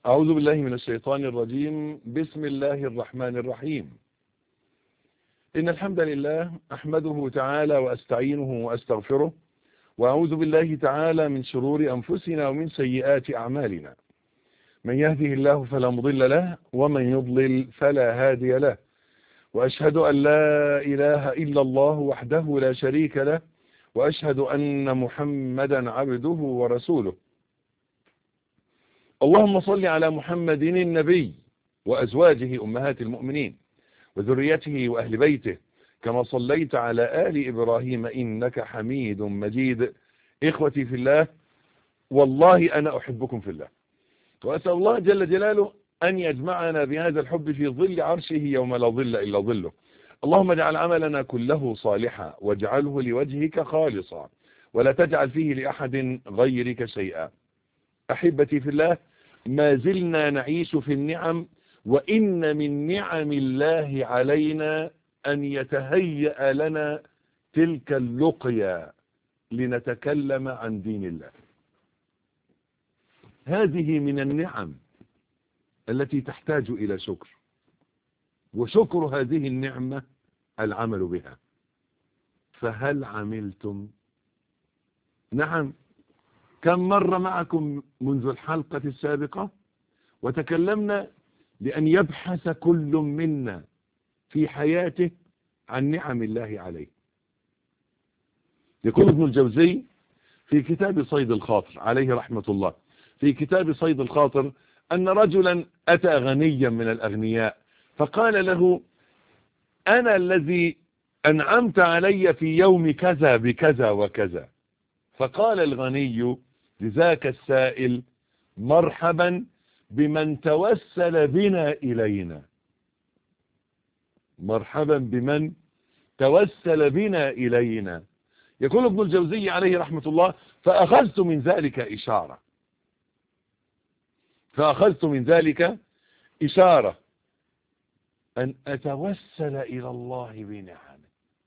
أعوذ بالله من الشيطان الرجيم بسم الله الرحمن الرحيم إن الحمد لله أحمده تعالى وأستعينه وأستغفره وأعوذ بالله تعالى من شرور أنفسنا ومن سيئات أعمالنا من يهده الله فلا مضل له ومن يضلل فلا هادي له وأشهد أن لا إله إلا الله وحده لا شريك له وأشهد أن محمدا عبده ورسوله اللهم صل على محمد النبي وأزواجه أمهات المؤمنين وذريته وأهل بيته كما صليت على آل إبراهيم إنك حميد مجيد إخوتي في الله والله أنا أحبكم في الله وأسأل الله جل جلاله أن يجمعنا بهذا الحب في ظل عرشه يوم لا ظل إلا ظله اللهم اجعل عملنا كله صالحا واجعله لوجهك خالصا ولا تجعل فيه لأحد غيرك شيئا أحبتي في الله ما زلنا نعيش في النعم وإن من نعم الله علينا أن يتهيأ لنا تلك اللقيا لنتكلم عن دين الله هذه من النعم التي تحتاج إلى شكر وشكر هذه النعمة العمل بها فهل عملتم نعم كم مر معكم منذ الحلقة السابقة وتكلمنا لأن يبحث كل منا في حياته عن نعم الله عليه يقول ابن الجوزي في كتاب صيد الخاطر عليه رحمة الله في كتاب صيد الخاطر أن رجلا أتى غنيا من الأغنياء فقال له أنا الذي أنعمت علي في يوم كذا بكذا وكذا فقال الغني لذاك السائل مرحبا بمن توسل بنا إلينا مرحبا بمن توسل بنا إلينا يقول ابن الجوزي عليه رحمة الله فأخذت من ذلك إشارة فأخذت من ذلك إشارة أن أتوسل إلى الله بنعمه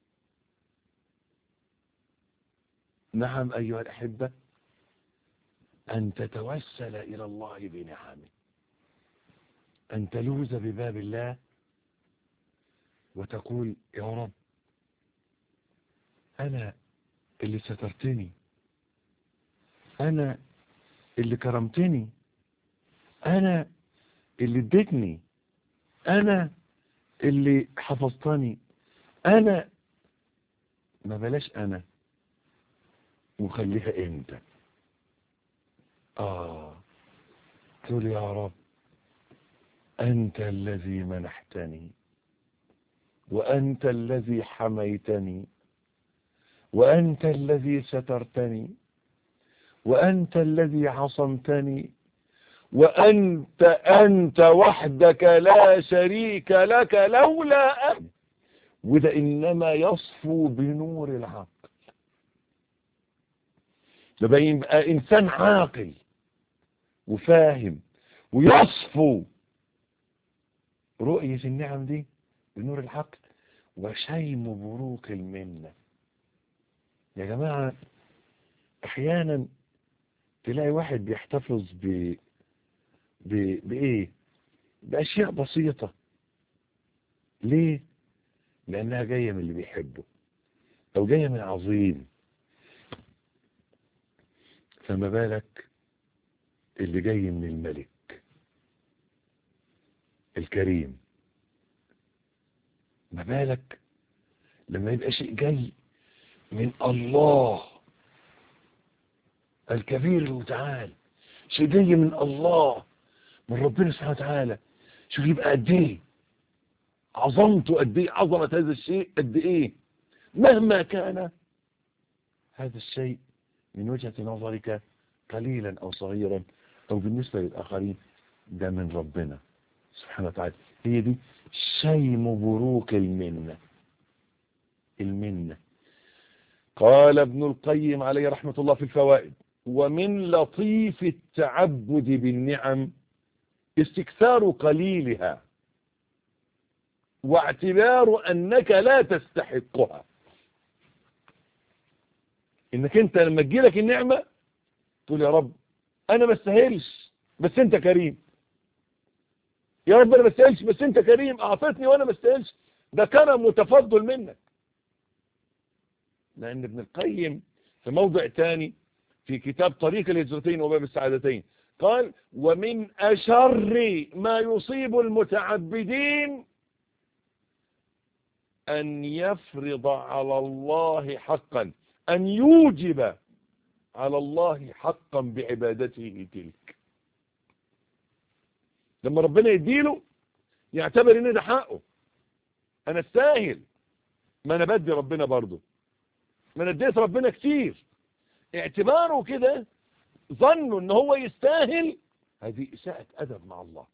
نعم أيها الأحبة أن تتوسل إلى الله بنعمه أن تلوز بباب الله وتقول يا رب أنا اللي سترتني أنا اللي كرمتني أنا اللي اديتني أنا اللي حفظتني أنا ما بلاش أنا وخليها أنت آه تقول يا رب أنت الذي منحتني وأنت الذي حميتني وأنت الذي سترتني وأنت الذي عصمتني وأنت أنت وحدك لا شريك لك لولا أنت وده إنما يصفو بنور العقل ده يبقى إنسان عاقل وفاهم ويصفو رؤية النعم دي بنور العقل وشيم بروق المنة يا جماعة احيانا تلاقي واحد بيحتفظ ب... ب... بايه باشياء بسيطة ليه لانها جاية من اللي بيحبه او جاية من عظيم فما بالك اللي جاي من الملك الكريم ما بالك لما يبقى شيء جاي من الله الكبير المتعال شيء جاي من الله من ربنا سبحانه وتعالى شوف يبقى قد ايه عظمته قد ايه عظمة هذا الشيء قد ايه مهما كان هذا الشيء من وجهة نظرك قليلا او صغيرا او بالنسبة للاخرين ده من ربنا سبحانه وتعالى هي دي شيم بروك المنة المنة قال ابن القيم عليه رحمة الله في الفوائد ومن لطيف التعبد بالنعم استكثار قليلها واعتبار أنك لا تستحقها انك انت لما تجيلك النعمة تقول يا رب انا ما استاهلش بس انت كريم يا رب انا ما استاهلش بس انت كريم اعطيتني وانا ما استاهلش ده كرم وتفضل منك لان ابن القيم في موضع تاني في كتاب طريق الهجرتين وباب السعادتين قال ومن أشر ما يصيب المتعبدين أن يفرض على الله حقا أن يوجب على الله حقا بعبادته تلك لما ربنا يديله يعتبر ان ده حقه انا استاهل ما انا بدي ربنا برضه ما انا اديت ربنا كتير اعتباره كده ظنوا ان هو يستاهل هذه اساءة ادب مع الله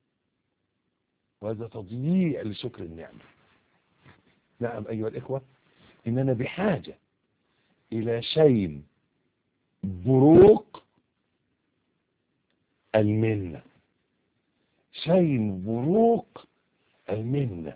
وهذا تضييع لشكر النعمة نعم ايها الاخوة اننا بحاجة الى شيء بروق المنة شيء بروق المنة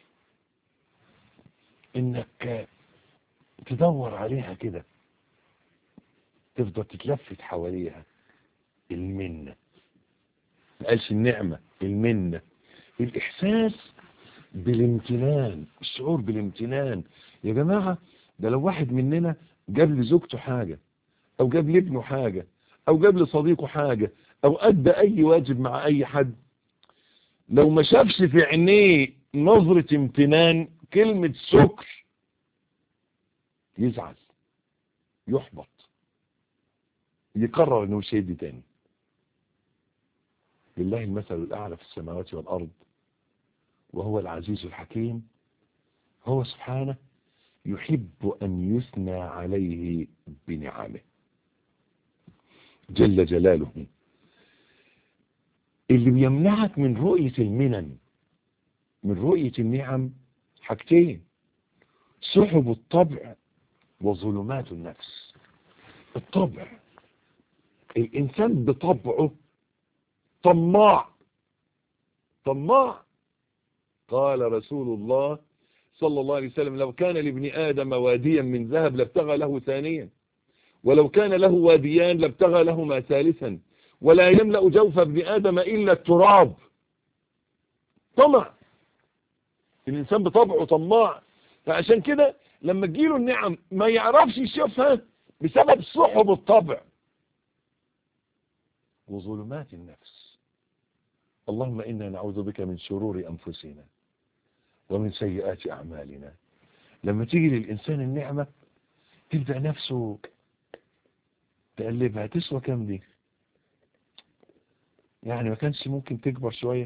انك تدور عليها كده تفضل تتلفت حواليها المنة ما قالش النعمة المنة الإحساس بالامتنان الشعور بالامتنان يا جماعة ده لو واحد مننا جاب لزوجته حاجة أو جاب لابنه حاجة أو جاب لصديقه حاجة أو أدى أي واجب مع أي حد لو ما شافش في عينيه نظرة امتنان كلمة شكر يزعل يحبط يقرر انه مش هيدي تاني لله المثل الاعلى في السماوات والارض وهو العزيز الحكيم هو سبحانه يحب ان يثنى عليه بنعمه جل جلاله اللي بيمنعك من رؤية المنن من رؤية النعم حاجتين سحب الطبع وظلمات النفس الطبع الإنسان بطبعه طماع طماع قال رسول الله صلى الله عليه وسلم لو كان لابن آدم واديا من ذهب لابتغى له ثانيا ولو كان له واديان لابتغى لهما ثالثا ولا يملأ جوف ابن آدم إلا التراب طمع الإنسان بطبعه طماع فعشان كده لما تجيله النعم ما يعرفش يشوفها بسبب صحب الطبع وظلمات النفس اللهم إنا نعوذ بك من شرور أنفسنا ومن سيئات أعمالنا لما تيجي للإنسان النعمة تبدأ نفسه تقلبها تسوى كم دي يعني ما كانش ممكن تكبر شوية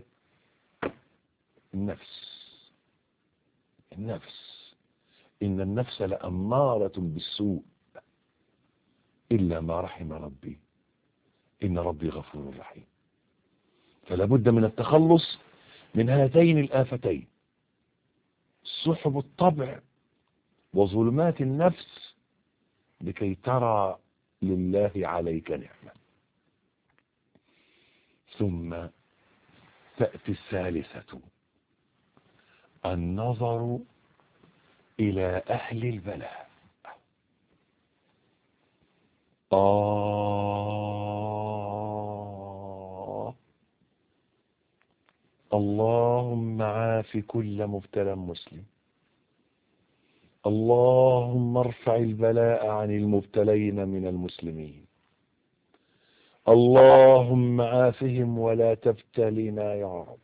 النفس النفس إن النفس لأمارة بالسوء إلا ما رحم ربي إن ربي غفور رحيم فلا بد من التخلص من هاتين الآفتين سحب الطبع وظلمات النفس لكي ترى لله عليك نعمة ثم تأتي الثالثة النظر إلى أهل البلاء آه اللهم عاف كل مبتلى مسلم اللهم ارفع البلاء عن المبتلين من المسلمين اللهم عافهم ولا تبتلنا يا رب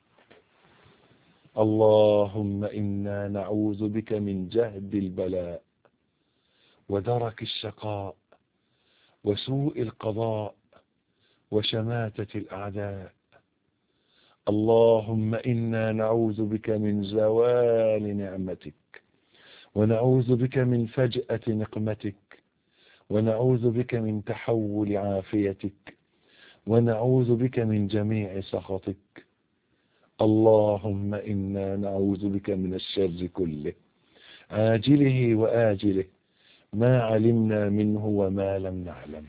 اللهم إنا نعوذ بك من جهد البلاء ودرك الشقاء وسوء القضاء وشماتة الأعداء اللهم إنا نعوذ بك من زوال نعمتك ونعوذ بك من فجأة نقمتك ونعوذ بك من تحول عافيتك ونعوذ بك من جميع سخطك اللهم إنا نعوذ بك من الشر كله عاجله وآجله ما علمنا منه وما لم نعلم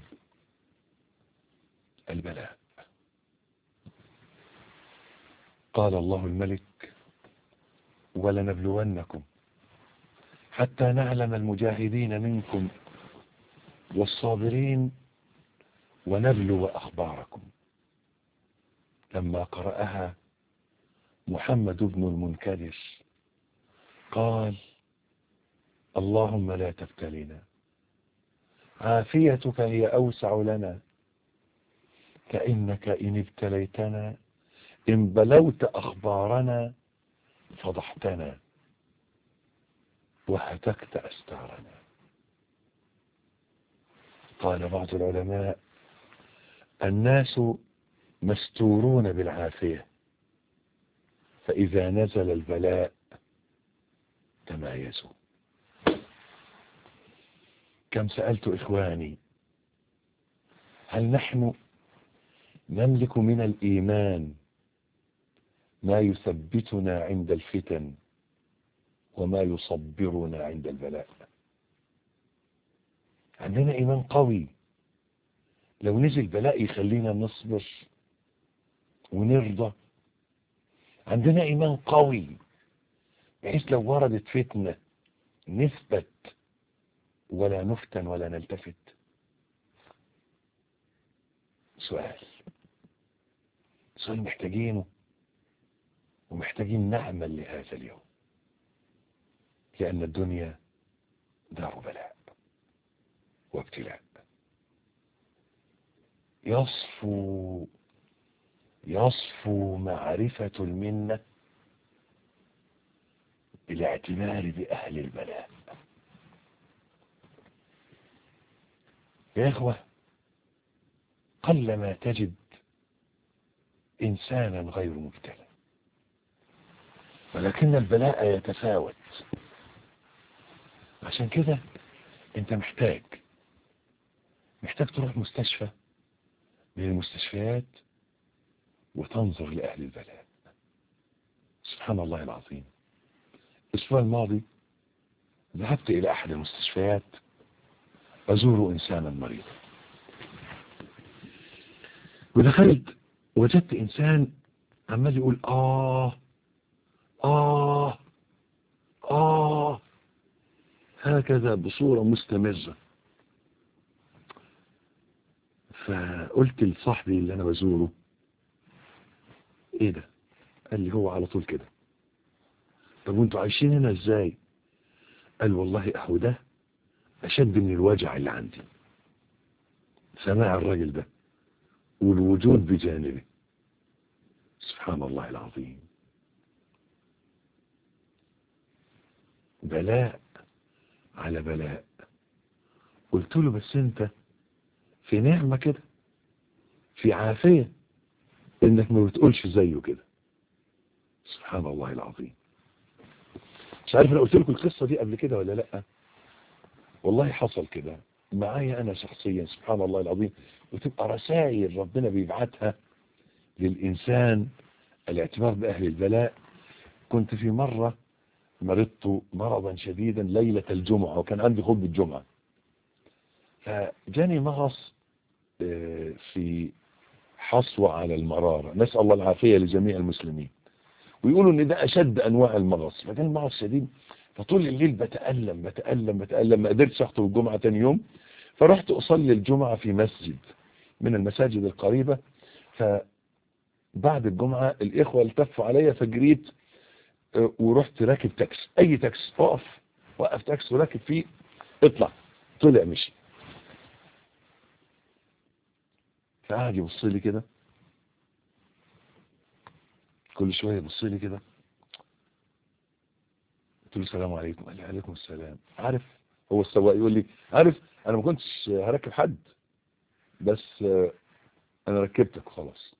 البلاء قال الله الملك ولنبلونكم حتى نعلم المجاهدين منكم والصابرين ونبلو أخباركم لما قرأها محمد بن المنكدر قال اللهم لا تبتلنا عافيتك هي أوسع لنا فإنك إن ابتليتنا إن بلوت أخبارنا فضحتنا وهتكت أستارنا قال بعض العلماء الناس مستورون بالعافية فإذا نزل البلاء تمايزوا كم سألت إخواني هل نحن نملك من الإيمان ما يثبتنا عند الفتن وما يصبرنا عند البلاء عندنا إيمان قوي لو نزل بلاء يخلينا نصبر ونرضى عندنا إيمان قوي بحيث لو وردت فتنة نثبت ولا نفتن ولا نلتفت سؤال سؤال محتاجينه ومحتاجين نعمل لهذا اليوم لأن الدنيا دار بلاء وابتلاء يصفو يصفو معرفة المنة بالاعتبار بأهل البلاء يا إخوة قلما تجد إنسانا غير مبتلى ولكن البلاء يتفاوت عشان كده انت محتاج محتاج تروح مستشفى من المستشفيات وتنظر لأهل البلاء سبحان الله العظيم الأسبوع الماضي ذهبت إلى أحد المستشفيات أزور إنسانا مريضا ودخلت وجدت إنسان عمال يقول آه آه آه هكذا بصورة مستمرة فقلت لصاحبي اللي أنا بزوره إيه ده قال لي هو على طول كده طب وانتوا عايشين هنا ازاي قال والله اهو ده اشد من الوجع اللي عندي سماع الراجل ده والوجود بجانبه سبحان الله العظيم بلاء على بلاء قلت له بس انت في نعمة كده في عافية انك ما بتقولش زيه كده سبحان الله العظيم مش عارف انا قلت لكم القصة دي قبل كده ولا لا والله حصل كده معايا انا شخصيا سبحان الله العظيم وتبقى رسائل ربنا بيبعتها للإنسان الاعتبار بأهل البلاء كنت في مرة مرضت مرضا شديدا ليلة الجمعة وكان عندي خطبة الجمعة فجاني مغص في حصوة على المرارة نسأل الله العافية لجميع المسلمين ويقولوا ان ده اشد انواع المغص فكان المغص شديد فطول الليل بتألم بتألم بتألم ما قدرتش اخطب الجمعة تاني يوم فرحت اصلي الجمعة في مسجد من المساجد القريبة فبعد الجمعة الاخوة التفوا عليا فجريت ورحت راكب تاكس اي تاكس اقف وقف تاكس وراكب فيه اطلع طلع مشي فقعد يبص لي كده كل شوية يبص لي كده قلت له السلام عليكم قال لي عليكم السلام عارف هو السواق يقول لي عارف انا ما كنتش هركب حد بس انا ركبتك خلاص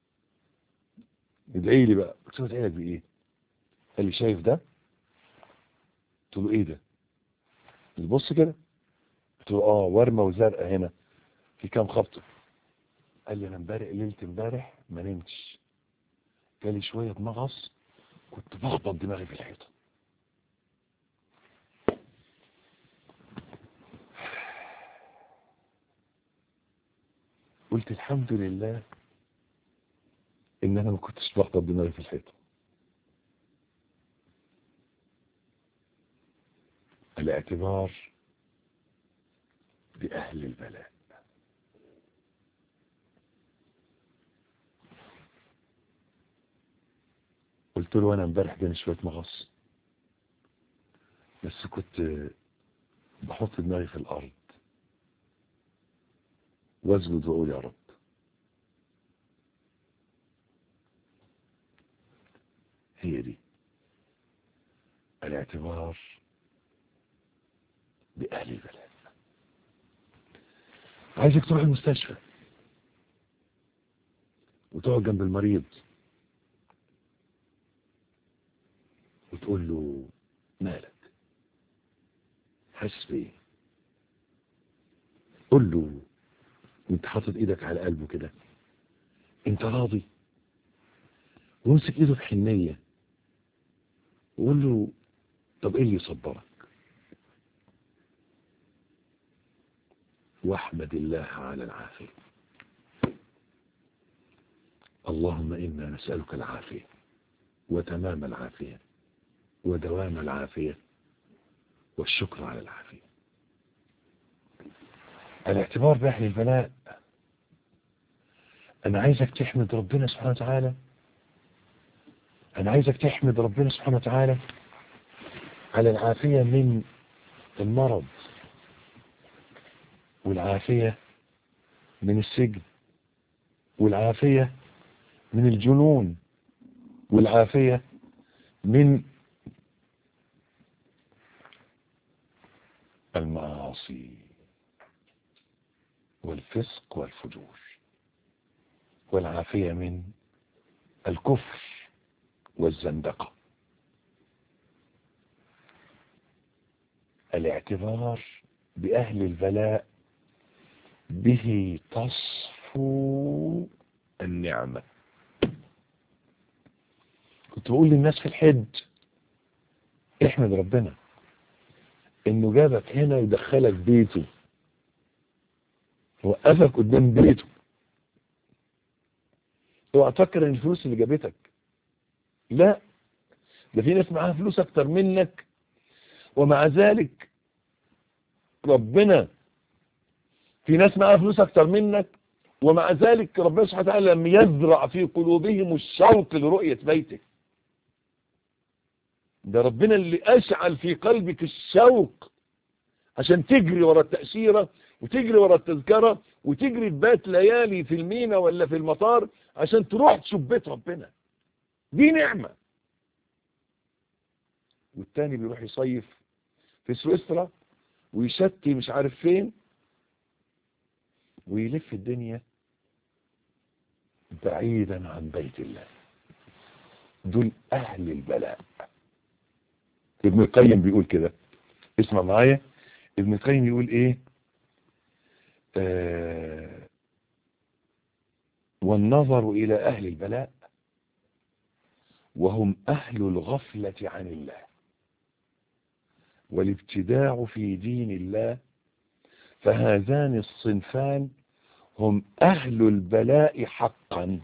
ادعي لي بقى قلت له ادعي لك بايه قال لي شايف ده قلت له ايه ده بص كده قلت له اه ورمه وزرقاء هنا في كام خبطه قال لي انا امبارح ليله امبارح ما نمتش جالي شويه مغص كنت بخبط دماغي في الحيطه قلت الحمد لله ان انا ما كنتش بخبط دماغي في الحيطه الاعتبار بأهل البلاء قلت له انا امبارح جاني شويه مغص بس كنت بحط دماغي في الارض واسجد واقول يا رب هي دي الاعتبار بأهل البلد عايزك تروح المستشفى وتقعد جنب المريض وتقول له مالك حاسس بايه قول له وانت حاطط ايدك على قلبه كده انت راضي وامسك ايده بحنيه وقول له طب ايه اللي يصبرك واحمد الله على العافيه اللهم انا نسالك العافيه وتمام العافيه ودوام العافيه والشكر على العافيه الاعتبار بأهل البلاء أنا عايزك تحمد ربنا سبحانه وتعالى أنا عايزك تحمد ربنا سبحانه وتعالى على العافية من المرض والعافية من السجن والعافية من الجنون والعافية من المعاصي والفسق والفجور والعافية من الكفر والزندقة الاعتبار بأهل البلاء به تصفو النعمة كنت بقول للناس في الحج احمد ربنا انه جابك هنا يدخلك بيته وقفك قدام بيته اوعى تفكر ان الفلوس اللي جابتك لا ده في ناس معاها فلوس اكتر منك ومع ذلك ربنا في ناس معاها فلوس اكتر منك ومع ذلك ربنا سبحانه وتعالى لم يزرع في قلوبهم الشوق لرؤية بيته ده ربنا اللي اشعل في قلبك الشوق عشان تجري ورا التأشيرة وتجري ورا التذكرة وتجري تبات ليالي في المينا ولا في المطار عشان تروح تشوف بيت ربنا دي نعمة والتاني بيروح يصيف في سويسرا ويشتي مش عارف فين ويلف الدنيا بعيدا عن بيت الله دول اهل البلاء ابن القيم بيقول كده اسمع معايا ابن القيم يقول ايه آه والنظر الى اهل البلاء وهم اهل الغفلة عن الله والابتداع في دين الله فهذان الصنفان هم اهل البلاء حقا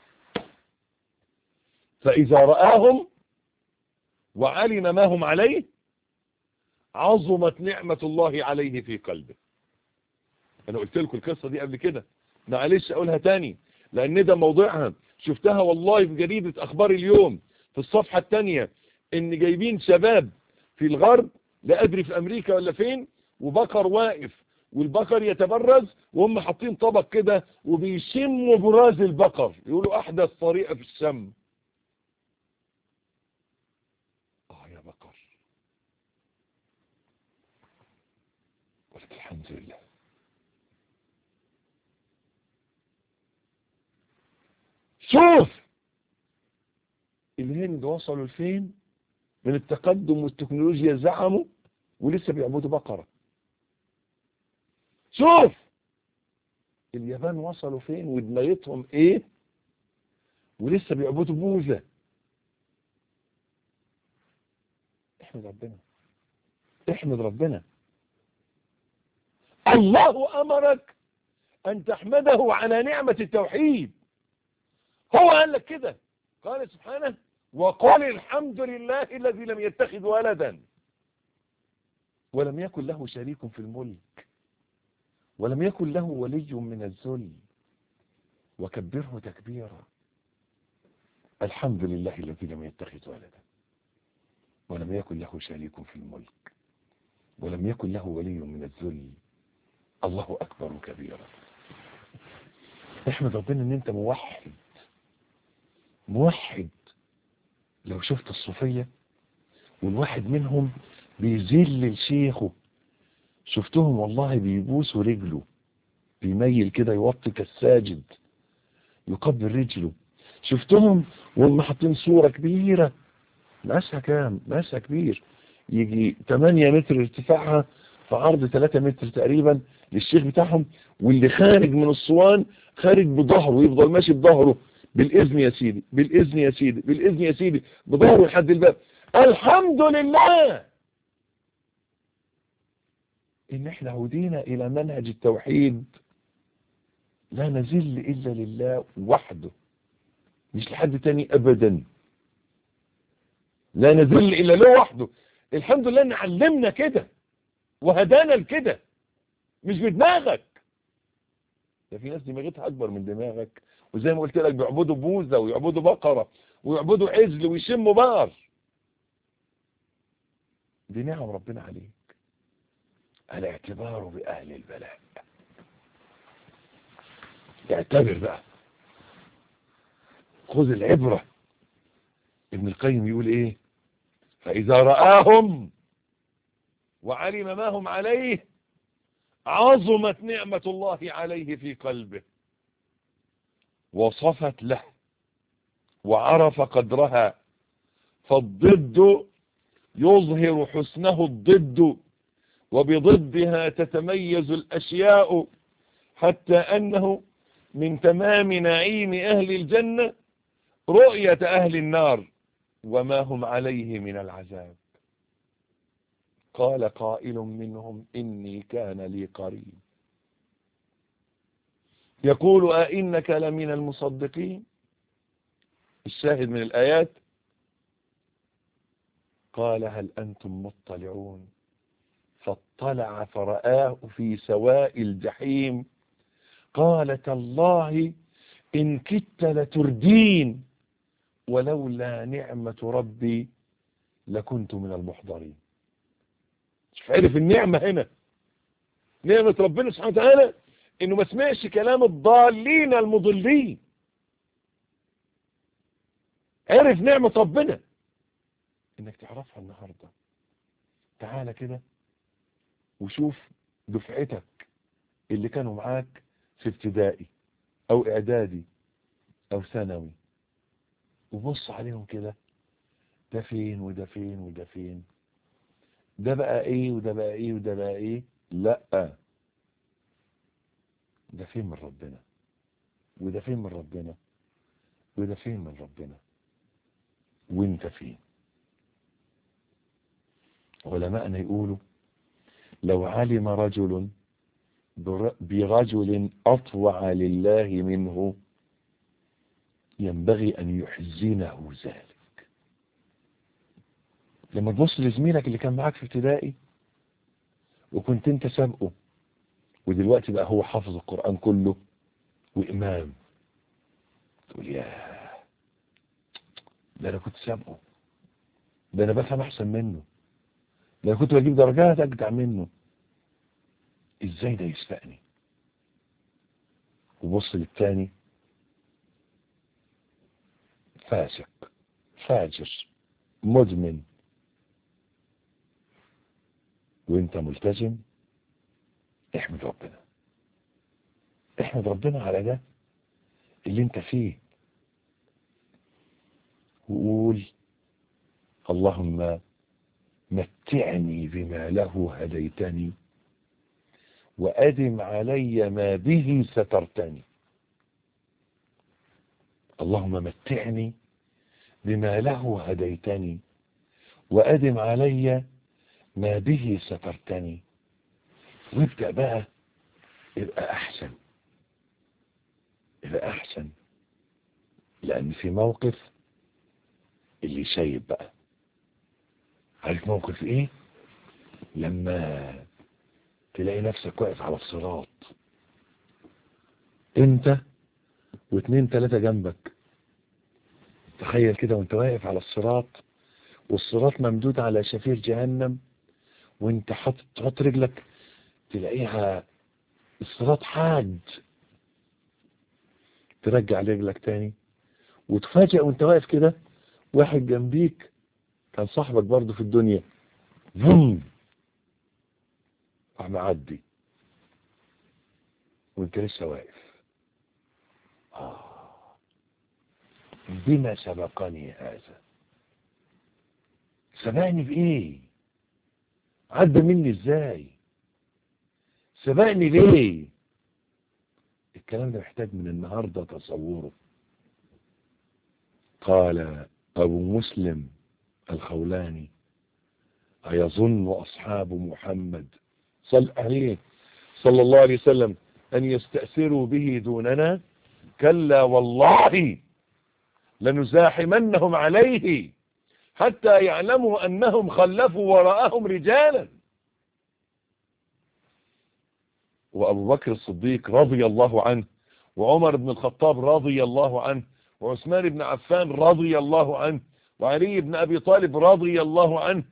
فاذا رآهم وعلم ما هم عليه عظمت نعمة الله عليه في قلبه انا قلت لكم القصة دي قبل كده معلش اقولها تاني لان ده موضوعها شفتها والله في جريدة اخبار اليوم في الصفحة التانية ان جايبين شباب في الغرب لا ادري في امريكا ولا فين وبقر واقف والبقر يتبرز وهم حاطين طبق كده وبيشموا براز البقر يقولوا احدث طريقة في الشم اه يا بقر قلت الحمد لله شوف الهند وصلوا لفين من التقدم والتكنولوجيا زعموا ولسه بيعبدوا بقرة شوف اليابان وصلوا فين ودماغتهم ايه ولسه بيعبدوا بوذا احمد ربنا احمد ربنا الله امرك ان تحمده على نعمة التوحيد هو قال لك كده قال سبحانه وقل الحمد لله الذي لم يتخذ ولدا ولم يكن له شريك في الملك ولم يكن له ولي من الذل وكبره تكبيرا الحمد لله الذي لم يتخذ ولدا ولم يكن له شريك في الملك ولم يكن له ولي من الذل الله أكبر كبيرا احمد ربنا ان انت موحد موحد لو شفت الصوفية والواحد منهم بيذل لشيخه شفتهم والله بيبوسوا رجله بيميل كده يوطي كالساجد يقبل رجله شفتهم وهم حاطين صورة كبيرة مقاسها كام مقاسها كبير يجي 8 متر ارتفاعها في عرض 3 متر تقريبا للشيخ بتاعهم واللي خارج من الصوان خارج بظهره يفضل ماشي بظهره بالاذن يا سيدي بالاذن يا سيدي بالاذن يا سيدي بظهره لحد الباب الحمد لله ان احنا هدينا الى منهج التوحيد لا نزل الا لله وحده مش لحد تاني ابدا لا نزل الا له وحده الحمد لله ان علمنا كده وهدانا لكده مش بدماغك ده في ناس دماغتها اكبر من دماغك وزي ما قلت لك بيعبدوا بوزة ويعبدوا بقرة ويعبدوا عزل ويشموا بار دي نعم ربنا عليك الاعتبار بأهل البلاء اعتبر بقى خذ العبرة ابن القيم يقول ايه فإذا رآهم وعلم ما هم عليه عظمت نعمة الله عليه في قلبه وصفت له وعرف قدرها فالضد يظهر حسنه الضد وبضدها تتميز الأشياء حتى أنه من تمام نعيم أهل الجنة رؤية أهل النار وما هم عليه من العذاب قال قائل منهم إني كان لي قريب يقول أئنك لمن المصدقين الشاهد من الآيات قال هل أنتم مطلعون فاطلع فرآه في سواء الجحيم قال تالله إن كدت لتردين ولولا نعمة ربي لكنت من المحضرين شوف عرف النعمة هنا نعمة ربنا سبحانه وتعالى انه ما سمعش كلام الضالين المضلين عرف نعمة ربنا انك تعرفها النهاردة تعالى كده وشوف دفعتك اللي كانوا معاك في ابتدائي او اعدادي او ثانوي وبص عليهم كده ده فين وده فين وده فين ده بقى ايه وده بقى ايه وده بقى ايه لا ده فين من ربنا وده فين من ربنا وده فين من ربنا وانت فين علماءنا يقولوا لو علم رجل برجل أطوع لله منه ينبغي أن يحزنه ذلك لما تبص لزميلك اللي كان معاك في ابتدائي وكنت انت سابقه ودلوقتي بقى هو حافظ القرآن كله وإمام تقول يا ده أنا كنت سابقه ده أنا بفهم أحسن منه ده أنا كنت بجيب درجات أجدع منه إزاي ده يسبقني وبص للتاني فاسق فاجر مدمن وانت ملتزم احمد ربنا احمد ربنا على ده اللي انت فيه وقول اللهم متعني بما له هديتني وأدم علي ما به سترتني اللهم متعني بما له هديتني وأدم علي ما به سترتني وابدأ بقى يبقى أحسن يبقى أحسن لأن في موقف اللي شايب بقى عارف موقف ايه لما تلاقي نفسك واقف على الصراط انت واثنين ثلاثة جنبك تخيل كده وانت واقف على الصراط والصراط ممدود على شفير جهنم وانت حاطط تحط رجلك تلاقيها الصراط حاد ترجع رجلك تاني وتفاجئ وانت واقف كده واحد جنبيك كان صاحبك برضه في الدنيا فم راح معدي وانت لسه واقف آه. بما سبقني هذا سبقني بايه عدى مني ازاي سبقني ليه الكلام ده محتاج من النهاردة تصوره قال أبو مسلم الخولاني أيظن أصحاب محمد صل عليه صلى الله عليه وسلم أن يستأثروا به دوننا كلا والله لنزاحمنهم عليه حتى يعلموا أنهم خلفوا وراءهم رجالا وأبو بكر الصديق رضي الله عنه وعمر بن الخطاب رضي الله عنه وعثمان بن عفان رضي الله عنه وعلي بن أبي طالب رضي الله عنه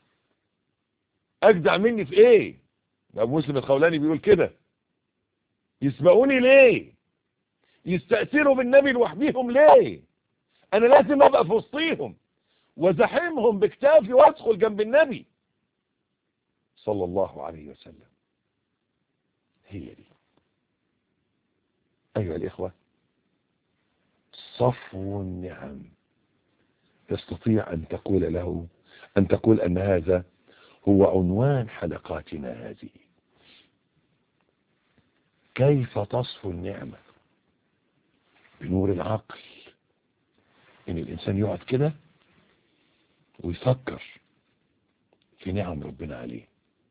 أجدع مني في إيه أبو مسلم الخولاني بيقول كده يسبقوني ليه يستأثروا بالنبي لوحديهم ليه أنا لازم أبقى في وسطيهم وزحمهم بكتافي وادخل جنب النبي صلى الله عليه وسلم هي دي أيها الإخوة صفو النعم تستطيع أن تقول له أن تقول أن هذا هو عنوان حلقاتنا هذه كيف تصفو النعمة بنور العقل إن الإنسان يقعد كده ويفكر في نعم ربنا عليه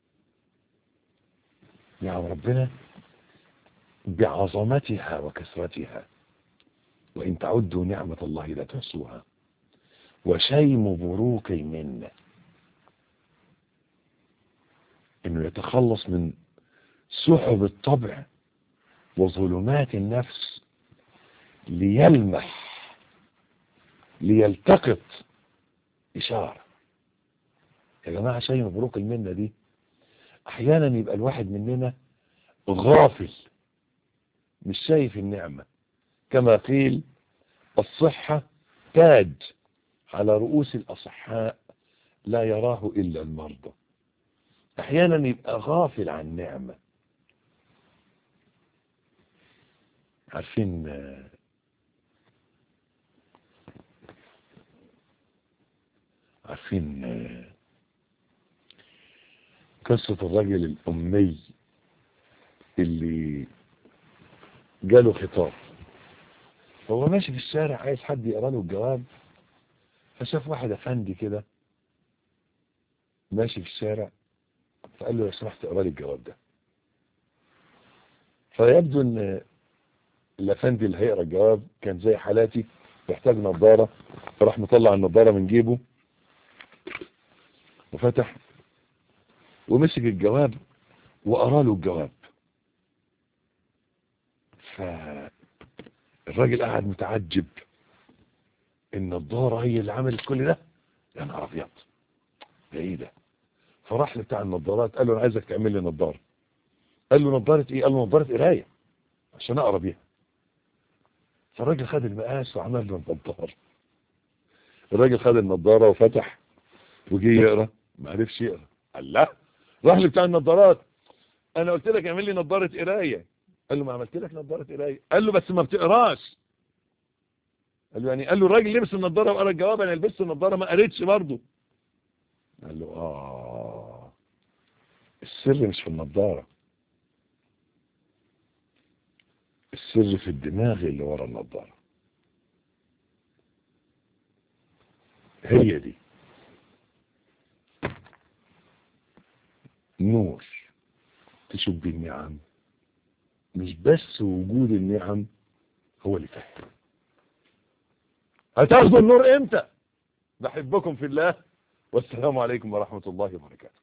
نعم ربنا بعظمتها وكثرتها وإن تعدوا نعمة الله لا تحصوها وشيم بروق المنة إنه يتخلص من سحب الطبع وظلمات النفس ليلمح ليلتقط إشارة يا جماعة شيء مبروك المنة دي أحيانا يبقى الواحد مننا غافل مش شايف النعمة كما قيل الصحة تاج على رؤوس الأصحاء لا يراه إلا المرضى أحيانا يبقى غافل عن نعمة عارفين عارفين قصة الرجل الأمي اللي جاله خطاب هو ماشي في الشارع عايز حد يقرا له الجواب فشاف واحد افندي كده ماشي في الشارع فقال له لو سمحت اقرا لي الجواب ده فيبدو ان الافندي اللي هيقرا الجواب كان زي حالاتي محتاج نظاره فراح مطلع النظاره من جيبه وفتح ومسك الجواب وقرا له الجواب فالراجل قاعد متعجب النضاره هي اللي عملت كل ده يا نهار ابيض ده ايه ده فراح لبتاع النضارات قال له انا عايزك تعمل لي نضاره قال له نضاره ايه قال له نضاره قرايه عشان اقرا بيها فالراجل خد المقاس وعمل له النضاره الراجل خد النضاره وفتح وجي يقرا ما عرفش يقرا قال لا راح لبتاع النضارات انا قلت لك اعمل لي نضاره قرايه قال له ما عملت لك نضاره قرايه قال له بس ما بتقراش قال له يعني قال له الراجل لبس النضاره وقرا الجواب انا لبست النضاره ما قريتش برضه قال له اه السر مش في النضاره السر في الدماغ اللي ورا النضاره هي دي نور تشوف بيه النعم مش بس وجود النعم هو اللي فاهم هتاخدوا النور امتى بحبكم في الله والسلام عليكم ورحمة الله وبركاته